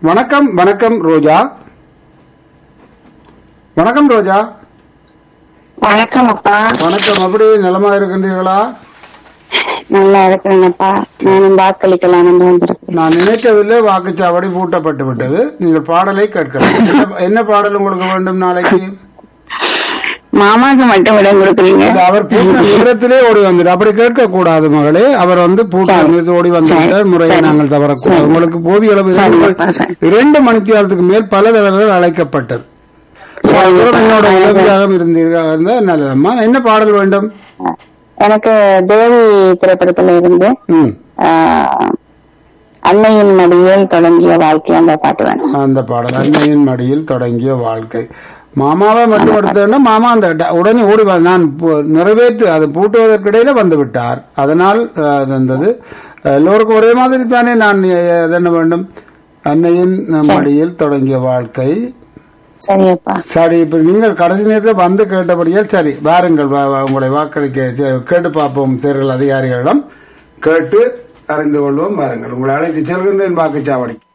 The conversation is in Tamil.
வணக்கம் வணக்கம் ரோஜா வணக்கம் ரோஜா வணக்கம் அப்பா வணக்கம் அப்படி நலமா இருக்கின்றீர்களா நல்லா இருக்கிறேங்கப்பா நானும் வாக்களிக்கலாம்னு வந்திருக்கேன் நான் நினைக்கவில்லை வாக்குச்சாவடி பூட்டப்பட்டு விட்டது நீங்கள் பாடலை கேட்கலாம் என்ன- என்ன பாடல் உங்களுக்கு வேண்டும் நாளைக்கு மாமாக்கு மட்டும் இடம் கொடுக்குறீங்க இல்ல, அவர் பூட்ட நேரத்திலே ஓடி வந்துட்டு அப்படி கேட்க கூடாது மகளே அவர் வந்து பூட்ட சரி. நேரத்தில் ஓடி வந்துவிட்டார் முறையை சரி. நாங்கள் தவறக்கூடாது சரி. உங்களுக்கு போதிய அளவு சரி, இரண்டு- அப்பா, சரி. இரண்டு மணித்தியாலத்துக்கு மேல் பல தடவைகள் அழைக்கப்பட்டது சரி, அப்புறம் என்னோட அப்பா. உதவியாக இருந்தீர்கள் இருந்தால் நல்லதம்மா என்ன பாடல் வேண்டும் எனக்கு தேவி திரைப்படத்துல இருந்து ம் ஆஹ், அன்னையின் மடியில் தொடங்கிய வாழ்க்கை அந்த பாட்டு வேணும் அந்த பாடல் அன்னையின் மடியில் தொடங்கிய வாழ்க்கை மாமாவை மட்டும் எடுத்தேன்னா மாமா அந்த ட- உடனே ஓடி வ- நான் பு- நிறைவேற்று அது பூட்டுவதற்கிடையில வந்து விட்டார் அதனால் அஹ், அது வந்தது எல்லோருக்கும் ஒரே மாதிரி தானே நான் எ- எது என்ன வேண்டும் அன்னையின் மடியில் தொடங்கிய வாழ்க்கை சரியப்பா சரி இப்ப நீங்கள் கடைசி நேரத்தில் வந்து கேட்டபடியால் சரி வாருங்கள் வா- வா- உங்களை வாக்களிக்க செ- கேட்டு பார்ப்போம் தேர்தல் அதிகாரிகளிடம் கேட்டு அறிந்து கொள்வோம் வாருங்கள் உங்களை அழைத்து செல்கின்றேன் வாக்குச்சாவடி